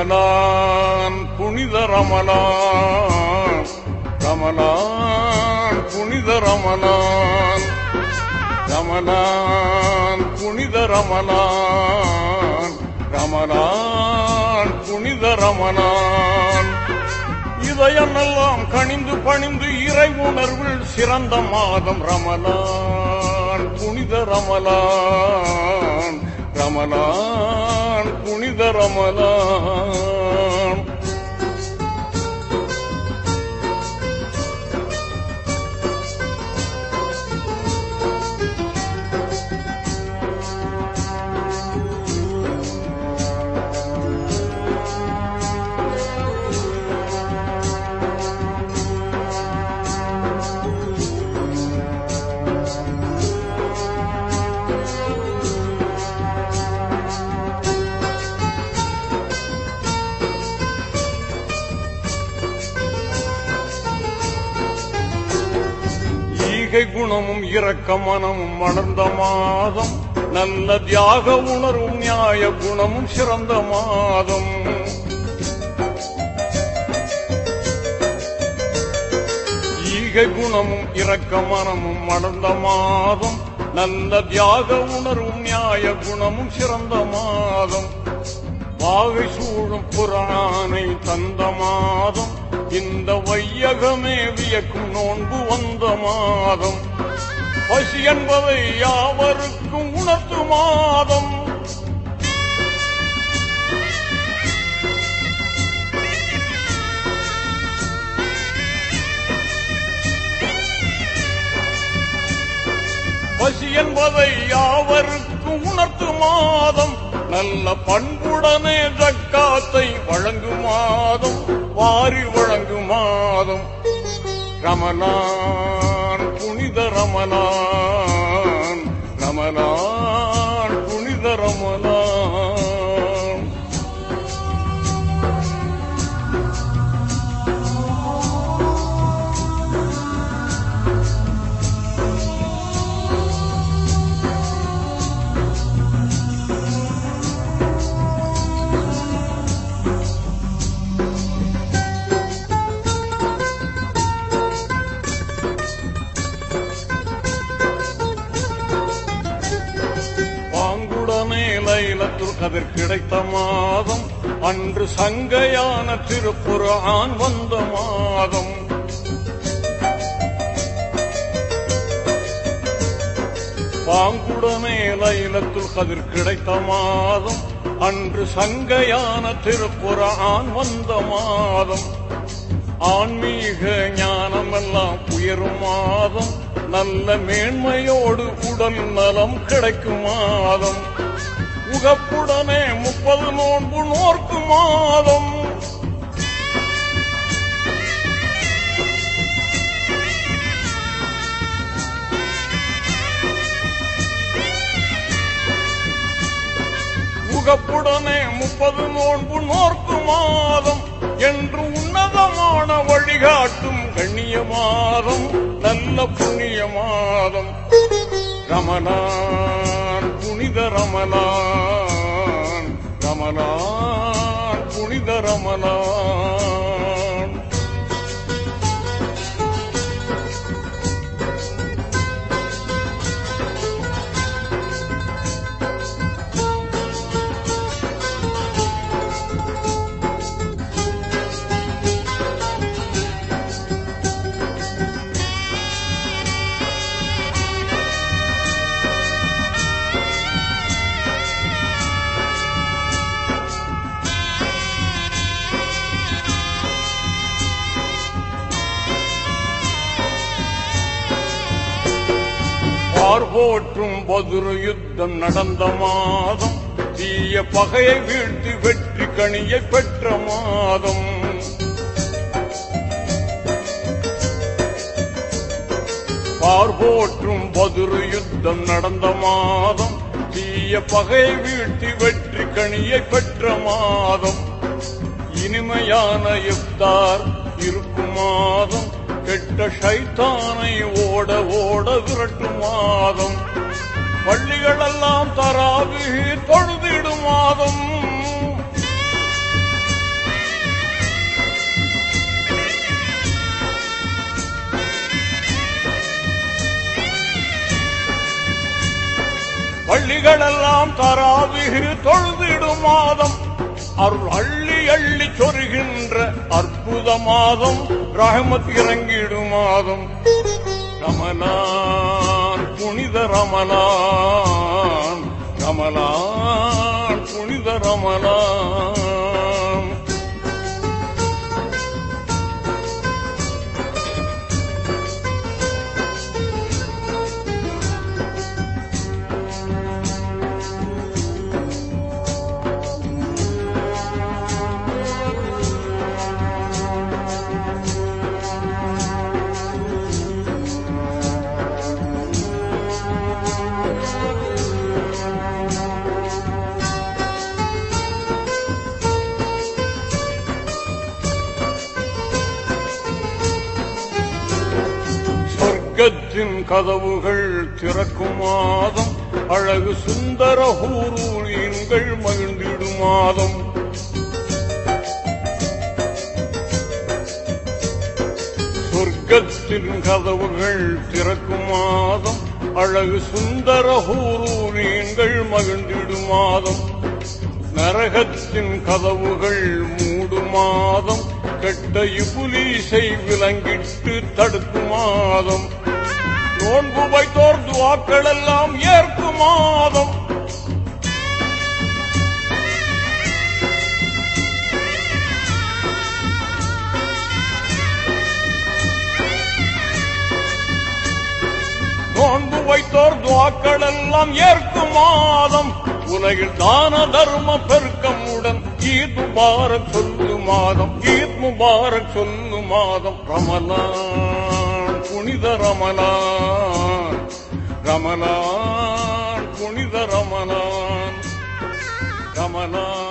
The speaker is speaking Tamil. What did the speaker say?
ரமலான் புனித ரமலான் ரமலான் புனித ரமலான் ரமலான் புனித ரமலான் ரமலான் புனித ரமலான் இதயமெல்லாம் கனிந்து பணிந்து இறை உணர்வில் சிறந்த மாதம் ரமலான் புனித ரமலான் ரமலான் புனித ரமலான் ஈகை குணமும் இரக்க மனமும் வளர்ந்த மாதம் நல்ல தியாக உணர்வும் நியாய குணமும் சிறந்த மாதம் ஈகை குணமும் இரக்க மனமும் வளர்ந்த மாதம் நல்ல தியாக உணர்வும் நியாய குணமும் சிறந்த மாதம் வாகை சூழும் புராணை தந்த மாதம் இந்த வையகமே வியக்கும் நோன்பு வந்த மாதம் பசி என்பதை யாவருக்கும் உணர்த்து மாதம் பசி என்பதை யாவருக்கும் உணர்த்து மாதம் நல்ல பண்புடனே ஜக்காத்தை வழங்கும் மாதம் வாரி வழங்கும் மாதம் ரமலான் புனித ரமலான் ரமலான் புனித ரமலான் பாங்குடனே லைலத்துல் கதிர் கிடைத்த மாதம் அன்று சங்கையான திருப்புரான் வந்த மாதம் பாங்குடனே லைலத்துல் கதிர் கிடைத்த மாதம் அன்று சங்கையான திருப்புரான் வந்த மாதம் ஆன்மீக ஞானமெல்லாம் உயரும் மாதம் நல்ல மேன்மையோடு உடல் நலம் கிடைக்கும் மாதம் உகப்புடனே முப்பது நோன்பு நோர்க்கும் மாதம் உகப்புடனே முப்பது நோன்பு நோர்க்கும் மாதம் என்று உன்னதமான வழிகாட்டும் கண்ணிய மாதம் நல்ல புண்ணிய மாதம் ரமலான் புனித ரமலான் ரமலான் புனித ரமலான் போற்றும் பதுரு யுத்தம் நடந்த மாதம் தீய பகையை வீழ்த்தி வெற்றி கனியை பெற்ற மாதம் பார்போற்றும் பதுரு யுத்தம் நடந்த மாதம் தீய பகையை வீழ்த்தி வெற்றி கனியை பெற்ற மாதம் இனிமையான இஃப்தார் இருக்கும் மாதம் கெட்ட ஷைத்தானை ஓட ஓட விரட்டும் மாதம் பள்ளிகளெல்லாம் தராவி தொழுதிடும் மாதம் மக்களெல்லாம் தராவிகு தொழுதிடும் மாதம் அருள் அள்ளி அள்ளி சொருகின்ற அற்புத மாதம் ரஹமத் இறங்கிடும் மாதம் ரமலான் புனித ரமலான் ரமலான் புனித ரமலான் சொர்க்கத்தின் கதவுகள் திறக்கும் மாதம் அழகு சுந்தர ஹூரூரியன்கள் மகிழ்ந்திடும் மாதம் சொர்க்கத்தின் கதவுகள் திறக்கும் மாதம் அழகு சுந்தர ஹூரூரியன்கள் மகிழ்ந்திடும் மாதம் நரகத்தின் கதவுகள் மூடும் மாதம் கெட்ட இபுலீசை விலங்கிட்டு தடுக்கும் மாதம் நோன்பு வைத்தோர் துவாக்கள் எல்லாம் ஏற்கும் மாதம் நோன்பு வைத்தோர் துவாக்கள் எல்லாம் ஏற்கும் மாதம் உலகில் தான தர்ம பெருக்கமுடன் ஈத் முபாரக் சொல்லு மாதம் ஈத் முபாரக் சொல்லு மாதம் ரமலான் புனித ரமலான் ரமலான் புனித ரமலான் ரமலான்